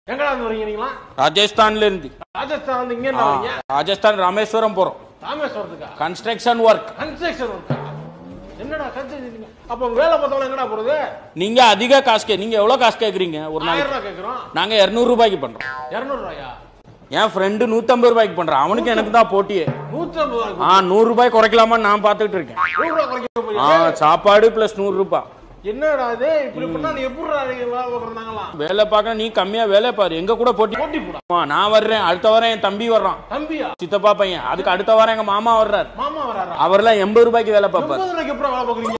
எங்கடா இருந்து வரீங்க நீங்களா ராஜஸ்தான்ல இருந்து ராஜஸ்தான் வந்து இங்க ஆ, என்ன வரீங்க ராஜஸ்தான் ராமேஸ்வரம் போறோம் ராமேஸ்வரத்துக்கா கன்ஸ்ட்ரக்ஷன் ஒர்க் கன்ஸ்ட்ரக்ஷன் ஒர்க்கா என்னடா கன்ஸ்ட்ரக்ஷன் அப்ப உங்க வேலை பார்த்தவங்க எங்கடா போறது நீங்க அதிக காசு கே நீங்க எவ்வளவு காசு கேக்குறீங்க ஒரு ஆயிரம் நாளைக்கு ரூபாய் கேக்குறோம் நாங்க 200 ரூபாய்க்கு பண்றோம் இருநூறு ரூபாயா என் ஃப்ரெண்டு 150 ரூபாய்க்கு பண்றான் அவனுக்கு எனக்கு தான் போட்டியே நூத்தி ஐம்பது ரூபாய் ஆ நூறு ரூபாய் குறைக்கலாமான்னு நான் பார்த்துட்டு இருக்கேன் நூறு ரூபாய் குறைக்க போய் ஆ சாப்பாடு பிளஸ் நூறு ரூபாய் என்னடா இது இப்படி பண்ணா நீ எப்படி நீங்க வேலை பார்க்கறாங்களாம் வேலை பார்க்க நீ கம்மியா வேலை பாரு எங்க கூட போட்டி போட்டி போடா ஆ, நான் வர்றேன் அடுத்த வாரம் என் தம்பி வர்றான் தம்பியா சித்தப்பா பையன் அதுக்கு அடுத்த வாரம் எங்க மாமா வர்றாரு மாமா வராரா அவர்லாம் எண்பது ரூபாய்க்கு வேலை பார்ப்பாரு முப்பது ரூபாய்க்கு எப்படி வேலை பார்க்குறீங்க